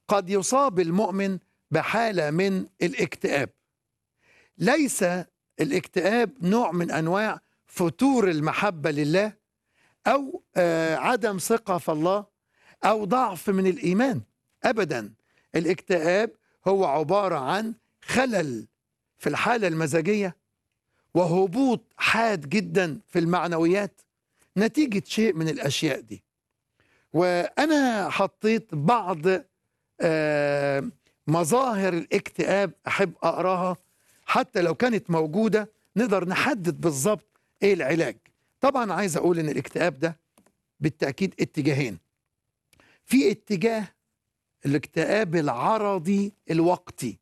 قد يصاب المؤمن بحالة من الاكتئاب ليس الاكتئاب نوع من أنواع فتور المحبة لله أو آه، عدم ثقة في الله أو ضعف من الإيمان أبدا الاكتئاب هو عبارة عن خلل في الحالة المزاجية وهبوط حاد جدا في المعنويات نتيجة شيء من الأشياء دي وأنا حطيت بعض آه، مظاهر الاكتئاب أحب أقراها حتى لو كانت موجودة نقدر نحدد بالظبط إيه العلاج طبعا عايز أقول إن الاكتئاب ده بالتأكيد اتجاهين في اتجاه الاكتئاب العرضي الوقتي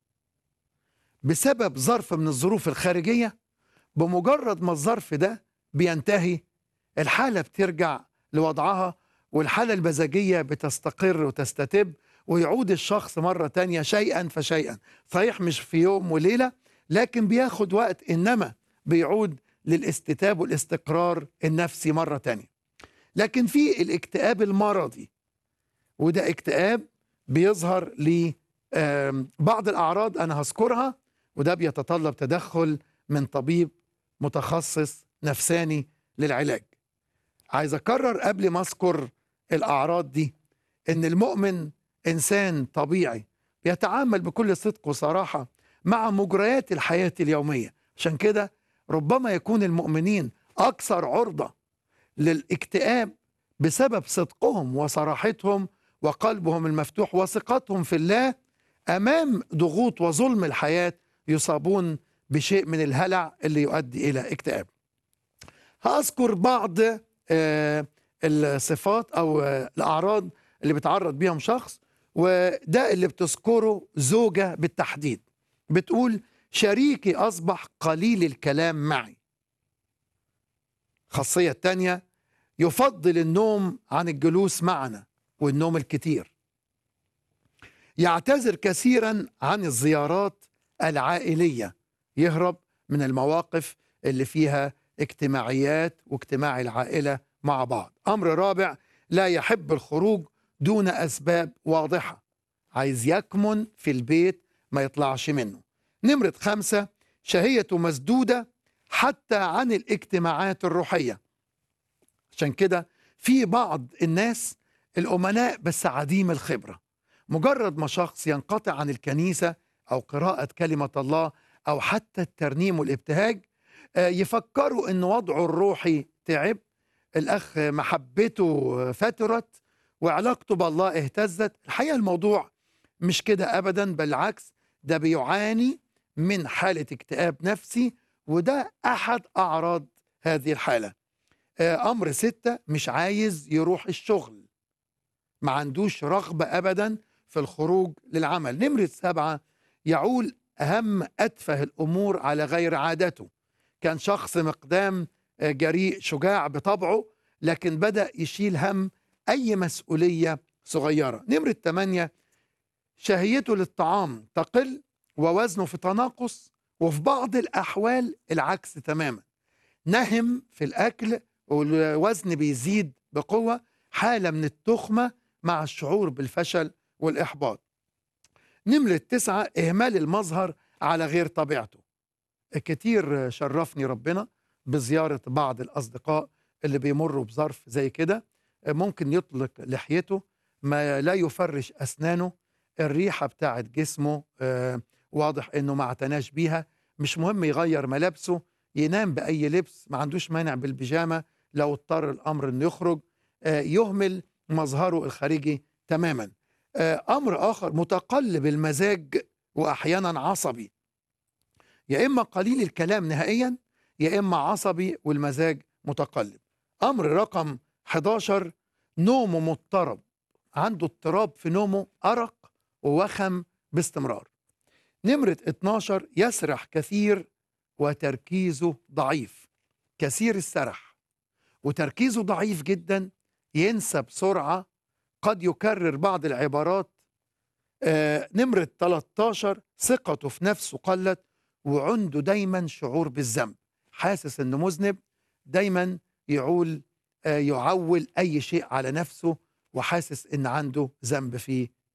بسبب ظرف من الظروف الخارجية بمجرد ما الظرف ده بينتهي الحالة بترجع لوضعها والحالة المزاجية بتستقر وتستتب ويعود الشخص مرة تانية شيئا فشيئا صحيح مش في يوم وليلة لكن بياخد وقت إنما بيعود للاستتاب والاستقرار النفسي مرة تانية لكن في الاكتئاب المرضي وده اكتئاب بيظهر لبعض الأعراض أنا هذكرها وده بيتطلب تدخل من طبيب متخصص نفساني للعلاج عايز أكرر قبل ما أذكر الأعراض دي إن المؤمن إنسان طبيعي بيتعامل بكل صدق وصراحة مع مجريات الحياة اليومية عشان كده ربما يكون المؤمنين أكثر عرضة للاكتئاب بسبب صدقهم وصراحتهم وقلبهم المفتوح وثقتهم في الله امام ضغوط وظلم الحياه يصابون بشيء من الهلع اللي يؤدي الى اكتئاب. هاذكر بعض آه، الصفات او آه، الاعراض اللي بيتعرض بيهم شخص وده اللي بتذكره زوجه بالتحديد. بتقول شريكي اصبح قليل الكلام معي. الخاصيه الثانيه يفضل النوم عن الجلوس معنا والنوم الكتير يعتذر كثيرا عن الزيارات العائلية يهرب من المواقف اللي فيها اجتماعيات واجتماع العائلة مع بعض أمر رابع لا يحب الخروج دون أسباب واضحة عايز يكمن في البيت ما يطلعش منه نمرة خمسة شهيته مسدودة حتى عن الاجتماعات الروحية عشان كده في بعض الناس الأمناء بس عديم الخبرة مجرد ما شخص ينقطع عن الكنيسة أو قراءة كلمة الله أو حتى الترنيم والابتهاج آه، يفكروا أن وضعه الروحي تعب الأخ محبته فترت وعلاقته بالله اهتزت الحقيقة الموضوع مش كده أبدا بالعكس ده بيعاني من حالة اكتئاب نفسي وده أحد أعراض هذه الحالة آه، أمر ستة مش عايز يروح الشغل ما عندوش رغبة أبدا في الخروج للعمل نمرة سبعة يعول أهم أتفه الأمور على غير عادته كان شخص مقدام آه، جريء شجاع بطبعه لكن بدأ يشيل هم أي مسؤولية صغيرة نمرة ثمانية شهيته للطعام تقل ووزنه في تناقص وفي بعض الأحوال العكس تماما نهم في الأكل والوزن بيزيد بقوة حالة من التخمة مع الشعور بالفشل والإحباط نمرة تسعة إهمال المظهر على غير طبيعته كتير شرفني ربنا بزيارة بعض الأصدقاء اللي بيمروا بظرف زي كده ممكن يطلق لحيته ما لا يفرش أسنانه الريحة بتاعت جسمه آه، واضح إنه ما اعتناش بيها مش مهم يغير ملابسه ينام بأي لبس ما عندوش مانع بالبيجامة لو اضطر الأمر إنه يخرج آه، يهمل مظهره الخارجي تماما آه، امر اخر متقلب المزاج واحيانا عصبي يا اما قليل الكلام نهائيا يا اما عصبي والمزاج متقلب امر رقم 11 نومه مضطرب عنده اضطراب في نومه ارق ووخم باستمرار نمرة 12 يسرح كثير وتركيزه ضعيف كثير السرح وتركيزه ضعيف جدا ينسى بسرعة قد يكرر بعض العبارات آه نمرة 13 ثقته في نفسه قلت وعنده دايما شعور بالذنب حاسس انه مذنب دايما يعول آه يعول اي شيء على نفسه وحاسس ان عنده ذنب في